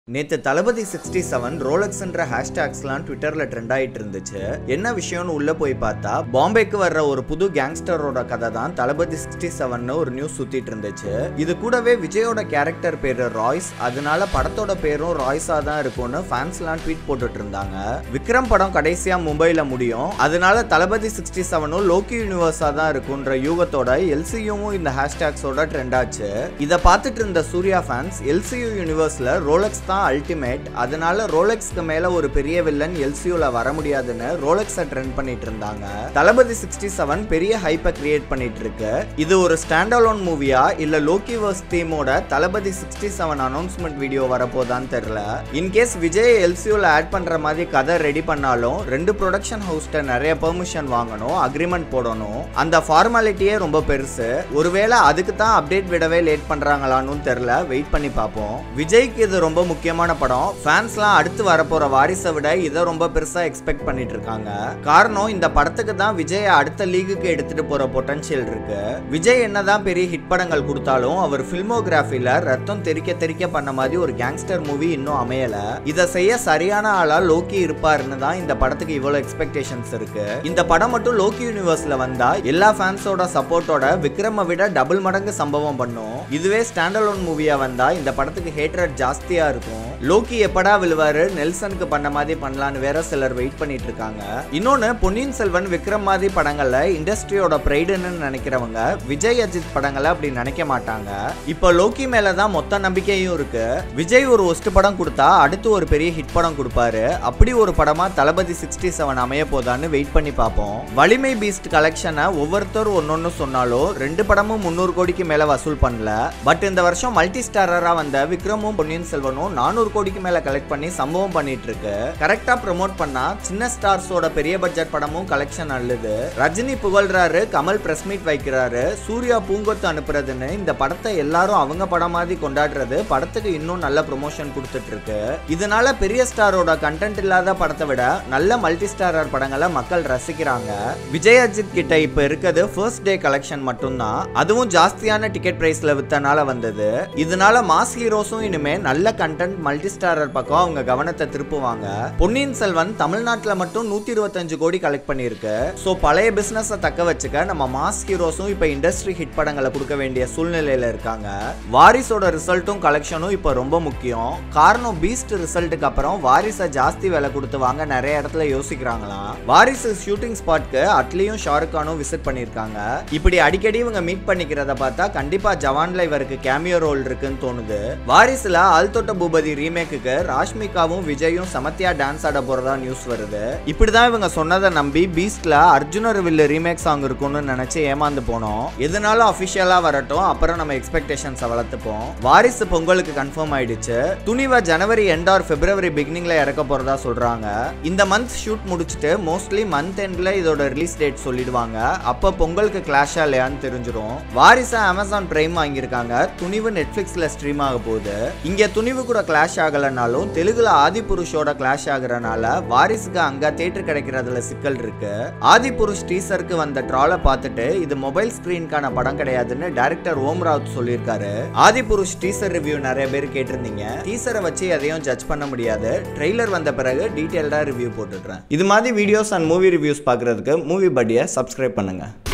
நேத்து தளபதி sixty seven ரோலக்ஸ்ன்ற ஹேஷ்டாக்ஸ்லாம் ட்விட்டர்ல trend ஆயிட்டு இருந்துச்சு என்ன விஷயம்னு உள்ள போய் பார்த்தா பாம்பேக்கு வர்ற ஒரு புது கேங்ஸ்டரோட கதை தான் தளபதி சிக்ஸ்டி செவன் ஒரு நியூஸ் சுத்திட்டு இருந்துச்சு இது கூடவே விஜயோட கேரக்டர் பேரு ராய்ஸ் அதனால படத்தோட பேரும் ராய்ஸா தான் இருக்கும்னு ஃபேன்ஸ்லாம் ட்வீட் போட்டுட்டு இருந்தாங்க விக்ரம் படம் கடைசியா மும்பைல முடியும் அதனால தளபதி சிக்ஸ்டி செவனும் லோக்கி யூனிவர்ஸா தான் இருக்குன்ற யூகத்தோட எல்சியூவும் இந்த ஹேஷ்டாக்ஸோட ட்ரெண்ட் ஆச்சு இதை பார்த்துட்டு இருந்த சூர்யா ஃபேன்ஸ் எல்சியூ யூனிவர்ஸ்ல ரோலக்ஸ் தான் அல்டிமேட் அதனால ரோலெக்ஸ்க்கு மேல ஒரு பெரிய வில்லன் எல்சியூல வர முடியாதுன்னு ரோலெக்ஸை ட்ரெண்ட் பண்ணிட்டு இருந்தாங்க தளபதி சிக்ஸ்டி செவன் பெரிய ஹைப்பை கிரியேட் பண்ணிட்டு இருக்கு இது ஒரு ஸ்டாண்ட் அலோன் மூவியா இல்ல லோக்கிவர்ஸ் தீமோட Thalapathy sixty seven announcement video வரப்போதான்னு தெரியல இன்கேஸ் விஜய் எல்சியூல ஆட் பண்ற மாதிரி கதை ரெடி பண்ணாலும் ரெண்டு ப்ரொடக்ஷன் ஹவுஸ்ட நிறைய பெர்மிஷன் வாங்கணும் அக்ரிமெண்ட் போடணும் அந்த ஃபார்மாலிட்டியே ரொம்ப பெருசு ஒருவேளை அதுக்கு தான் அப்டேட் விடவே லேட் பண்றாங்களான்னு தெரியல வெயிட் பண்ணி பார்ப்போம் விஜய்க்கு இது ரொம்ப முக்கியமான படம் ஃபேன்ஸ்லாம் அடுத்து வரப்போற வாரிசை விட இதை ரொம்ப பெருசா எக்ஸ்பெக்ட் பண்ணிட்டு இருக்காங்க காரணம் இந்த படத்துக்கு தான் விஜய் அடுத்த லீகுக்கு எடுத்துட்டு போற பொட்டன்ஷியல் இருக்கு விஜய் என்னதான் பெரிய ஹிட் படங்கள் கொடுத்தாலும் அவர் பில்மோகிராஃபில ரத்தம் தெறிக்க தெறிக்க பண்ண மாதிரி ஒரு கேங்ஸ்டர் மூவி இன்னும் அமையல இதை செய்ய சரியான ஆளா லோக்கி இருப்பாருன்னு தான் இந்த படத்துக்கு இவ்வளவு எக்ஸ்பெக்டேஷன்ஸ் இருக்கு இந்த படம் மட்டும் லோக்கி யூனிவர்ஸ்ல வந்தா எல்லா ஃபேன்ஸோட சப்போர்ட்டோட விக்ரமை விட டபுள் மடங்கு சம்பவம் பண்ணும் இதுவே ஸ்டாண்டலோன் மூவியா வந்தா இந்த படத்துக்கு ஹேட்ரட் ஜாஸ்தியா இருக்கும் லோக்கி எப்படா விழுவாரு நெல்சனுக்கு பண்ண மாதிரி பண்ணலான்னு வேற சிலர் வெயிட் பண்ணிட்டு இருக்காங்க இன்னொன்னு பொன்னியின் செல்வன் விக்ரம் மாதிரி படங்கள்ல இண்டஸ்ட்ரியோட ப்ரைடுன்னு நினைக்கிறவங்க விஜய் அஜித் படங்களை அப்படி நினைக்க மாட்டாங்க இப்போ லோக்கி மேல தான் மொத்த நம்பிக்கையும் இருக்கு விஜய் ஒரு ஒஸ்ட் படம் கொடுத்தா அடுத்து ஒரு பெரிய ஹிட் படம் கொடுப்பாரு அப்படி ஒரு படமா தளபதி சிக்ஸ்டி செவன் அமைய போதான்னு வெயிட் பண்ணி பார்ப்போம் வலிமை பீஸ்ட் கலெக்ஷனை ஒவ்வொருத்தரும் ஒன்னொன்னு சொன்னாலும் ரெண்டு படமும் முந்நூறு கோடிக்கு மேல வசூல் பண்ணல பட் இந்த வருஷம் மல்டி ஸ்டாரரா வந்த விக்ரமும் பொன்னியின் செல்வனும் நானூறு கோடிக்கு மேல கலெக்ட் பண்ணி சம்பவம் பண்ணிட்டு இருக்கு கரெக்டா ப்ரோமோட் பண்ணா சின்ன ஸ்டார்ஸோட பெரிய பட்ஜெட் படமும் கலெக்ஷன் அள்ளுது ரஜினி புகழ்றாரு கமல் பிரஸ் மீட் வைக்கிறாரு சூர்யா பூங்கொத்து அனுப்புறதுன்னு இந்த படத்தை எல்லாரும் அவங்க படம் மாதிரி கொண்டாடுறது படத்துக்கு இன்னும் நல்ல ப்ரொமோஷன் கொடுத்துட்டு இருக்கு இதனால பெரிய ஸ்டாரோட கண்டென்ட் இல்லாத படத்தை விட நல்ல மல்டி ஸ்டாரர் படங்களை மக்கள் ரசிக்கிறாங்க விஜய் அஜித் கிட்ட இப்ப இருக்கிறது ஃபர்ஸ்ட் டே கலெக்ஷன் மட்டும்தான் அதுவும் ஜாஸ்தியான டிக்கெட் பிரைஸ்ல வித்தனால வந்தது இதனால மாஸ் ஹீரோஸும் இனிமே நல்ல கண்டென்ட் மல்டி ஸ்டாரர் பக்கம் அவங்க கவனத்தை திருப்புவாங்க பொன்னியின் செல்வன் தமிழ்நாட்டுல மட்டும் நூத்தி இருபத்தஞ்சு கோடி கலெக்ட் பண்ணியிருக்கு சோ பழைய பிசினஸை தக்க வச்சுக்க நம்ம மாஸ் ஹீரோஸும் இப்ப இண்டஸ்ட்ரி ஹிட் படங்களை கொடுக்க வேண்டிய சூழ்நிலையில இருக்காங்க வாரிசோட ரிசல்ட்டும் கலெக்ஷனும் இப்ப ரொம்ப முக்கியம் காரணம் பீஸ்ட் ரிசல்ட்டுக்கு அப்புறம் வாரிசை ஜாஸ்தி விலை கொடுத்து வாங்க நிறைய இடத்துல யோசிக்கிறாங்களாம் வாரிசு ஷூட்டிங் ஸ்பாட்க்கு அட்லியும் ஷாருக் கானும் விசிட் பண்ணியிருக்காங்க இப்படி அடிக்கடி இவங்க மீட் பண்ணிக்கிறத பார்த்தா கண்டிப்பா ஜவான்ல இவருக்கு கேமியோ ரோல் இருக்குன்னு தோணுது வாரிசுல ஆல்தோட்ட பூபதி ரீமேக்குக்கு ராஷ்மிகாவும் விஜயும் சமத்தியா டான்ஸ் ஆட போறதா நியூஸ் வருது இப்படிதான் இவங்க சொன்னதை நம்பி பீஸ்ட்ல அர்ஜுனர் வில்லு ரீமேக் சாங் இருக்கும்னு நினைச்சு ஏமாந்து போனோம் எதனாலும் அபிஷியலா வரட்டும் அப்புறம் நம்ம எக்ஸ்பெக்டேஷன்ஸை வளர்த்துப்போம் வாரிசு பொங்கலுக்கு கன்ஃபார்ம் ஆயிடுச்சு துணிவை ஜனவரி எண்ட் ஆர் பிப்ரவரி பிகினிங்ல இறக்க போறதா சொல்றாங்க இந்த மந்த் ஷூட் முடிச்சுட்டு மோஸ்ட்லி மந்த் எண்ட்ல இதோட ரிலீஸ் டேட் சொல்லிடுவாங்க அப்ப பொங்கலுக்கு கிளாஷா இல்லையான்னு தெரிஞ்சிரும் வாரிசு அமேசான் பிரைம் வாங்கியிருக்காங்க துணிவு நெட்ஃபிளிக்ஸ்ல ஸ்ட்ரீம் ஆக போகுது இங்க துணிவு கூட கிளாஷ் ஆகலனாலும் தெலுங்குல ஆதி புருஷோட கிளாஷ் ஆகுறனால வாரிசுக்கு அங்க தேட்டர் கிடைக்கிறதுல சிக்கல் இருக்கு ஆதி புருஷ் டீசருக்கு வந்த ட்ராலை பார்த்துட்டு இது மொபைல் ஸ்கிரீனுக்கான படம் கிடையாதுன்னு டைரக்டர் ஓம் ராவத் சொல்லியிருக்காரு ஆதி புருஷ் டீசர் ரிவ்யூ நிறைய பேர் கேட்டிருந்தீங்க டீசரை வச்சு எதையும் ஜட்ஜ் பண்ண முடியாது ட்ரெய்லர் வந்த பிறகு டீட்டெயில்டா ரிவ்யூ போட்டுடுறேன் இது மாதிரி வீடியோஸ் அண்ட் மூவி ரிவ்யூஸ் பார்க்கறதுக்கு மூவி படியை சப்ஸ்கிரைப் பண்ணுங்க